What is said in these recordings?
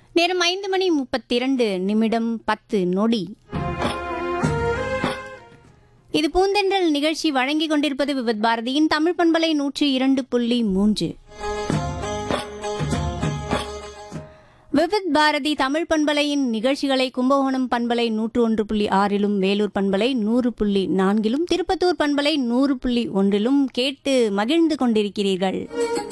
நேரம் ஐந்து மணி முப்பத்தி இரண்டு நிமிடம் பத்து நொடி இது பூந்தென்றல் நிகழ்ச்சி வழங்கிக் கொண்டிருப்பது விவத் பாரதியின் தமிழ் பண்பலை நூற்றி இரண்டு புள்ளி மூன்று விவித் பாரதி தமிழ் பண்பலையின் நிகழ்ச்சிகளை கும்பகோணம் பண்பலை நூற்று ஒன்று புள்ளி ஆறிலும் வேலூர் பண்பலை நூறு புள்ளி நான்கிலும் திருப்பத்தூர் பண்பலை நூறு புள்ளி ஒன்றிலும் கேட்டு மகிழ்ந்து கொண்டிருக்கிறீர்கள்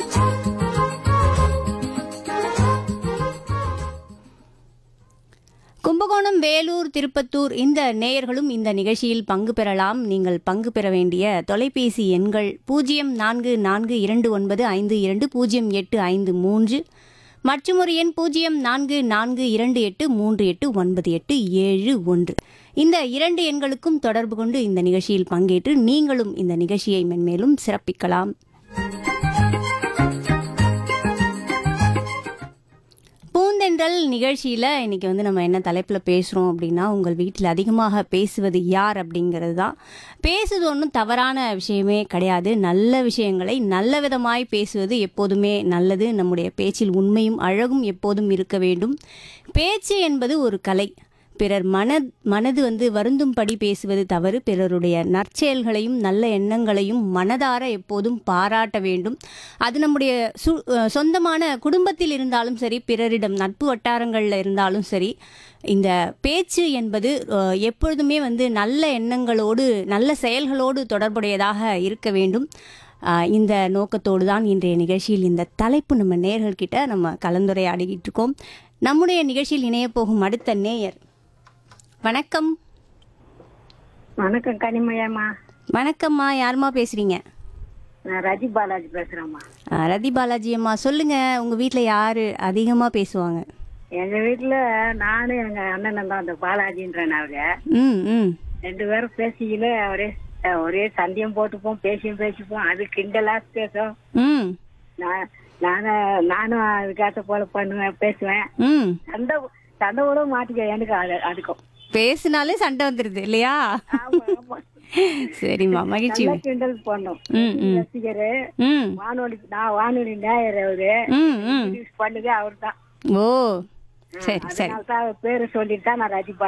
கும்பகோணம் வேலூர் திருப்பத்தூர் இந்த நேயர்களும் இந்த நிகழ்ச்சியில் பங்கு பெறலாம் நீங்கள் பங்கு பெற வேண்டிய தொலைபேசி எண்கள் பூஜ்ஜியம் நான்கு நான்கு இரண்டு ஒன்பது ஐந்து இரண்டு பூஜ்ஜியம் எட்டு ஐந்து மூன்று மற்றும் ஒரு எண் பூஜ்ஜியம் நான்கு நான்கு இரண்டு எட்டு மூன்று எட்டு ஒன்பது எட்டு ஏழு ஒன்று இந்த இரண்டு எண்களுக்கும் தொடர்பு கொண்டு இந்த நிகழ்ச்சியில் பங்கேற்று நீங்களும் இந்த நிகழ்ச்சியை மென்மேலும் சிறப்பிக்கலாம் பூந்தென்றல் நிகழ்ச்சியில் இன்னைக்கு வந்து நம்ம என்ன தலைப்பில் பேசுகிறோம் அப்படின்னா உங்கள் வீட்டில் அதிகமாக பேசுவது யார் அப்படிங்கிறது தான் பேசுவது ஒன்றும் தவறான விஷயமே கிடையாது நல்ல விஷயங்களை நல்ல விதமாய் பேசுவது எப்போதுமே நல்லது நம்முடைய பேச்சில் உண்மையும் அழகும் எப்போதும் இருக்க வேண்டும் பேச்சு என்பது ஒரு கலை பிறர் மன மனது வந்து வருந்தும்படி பேசுவது தவறு பிறருடைய நற்செயல்களையும் நல்ல எண்ணங்களையும் மனதார எப்போதும் பாராட்ட வேண்டும் அது நம்முடைய சு அஹ் சொந்தமான குடும்பத்தில் இருந்தாலும் சரி பிறரிடம் நட்பு வட்டாரங்களில் இருந்தாலும் சரி இந்த பேச்சு என்பது அஹ், எப்பொழுதுமே வந்து நல்ல எண்ணங்களோடு நல்ல செயல்களோடு தொடர்புடையதாக இருக்க வேண்டும் ஆஹ் இந்த நோக்கத்தோடு தான் இன்றைய நிகழ்ச்சியில் இந்த தலைப்பு நம்ம நேயர்கள்கிட்ட நம்ம கலந்துரையாடிக்கிட்டு இருக்கோம் நம்முடைய நிகழ்ச்சியில் இணைய போகும் அடுத்த நேயர் வணக்கம் வணக்கம் கனிமயம்மா வணக்கம்மா யாரும்மா பேசுறீங்க நான் ரஜி பாலாஜி பேசுறேம்மா ஆஹ் ரதி பாலாஜி அம்மா சொல்லுங்க உங்க வீட்ல யாரு அதிகமா பேசுவாங்க எங்க வீட்டுல நானும் எங்க அண்ணனும் தான் அந்த பாலாஜின்றனாங்க ம் ம் ரெண்டு பேரும் பேசிக்கல ஒரே ஒரே சண்டையும் போட்டுப்போம் பேசியும் பேசிப்போம் அது கிண்டலா பேசும் ம் நான் நானும் நானும் அதுக்காக போல பண்ணுவேன் பேசுவேன் ம் சண்டை சண்டை கூட மாட்டிக்க எனக்கு அது அதுக்கும் பேசினாலே சண்டை வந்துடுது இல்லையா ஆமா ஆமா சரிம்மா மகிழ்ச்சி நல்லா கிண்டல் பண்ணோம் ம் ம் ரசிகரு ம் வானொலி நான் வானொலி நேயர் அவரு ம் ம் பண்ணுது அவர் தான் ஓ சரி சரி அதனால தான் பேரு சொல்லிட்டு தான் நான் ரஜி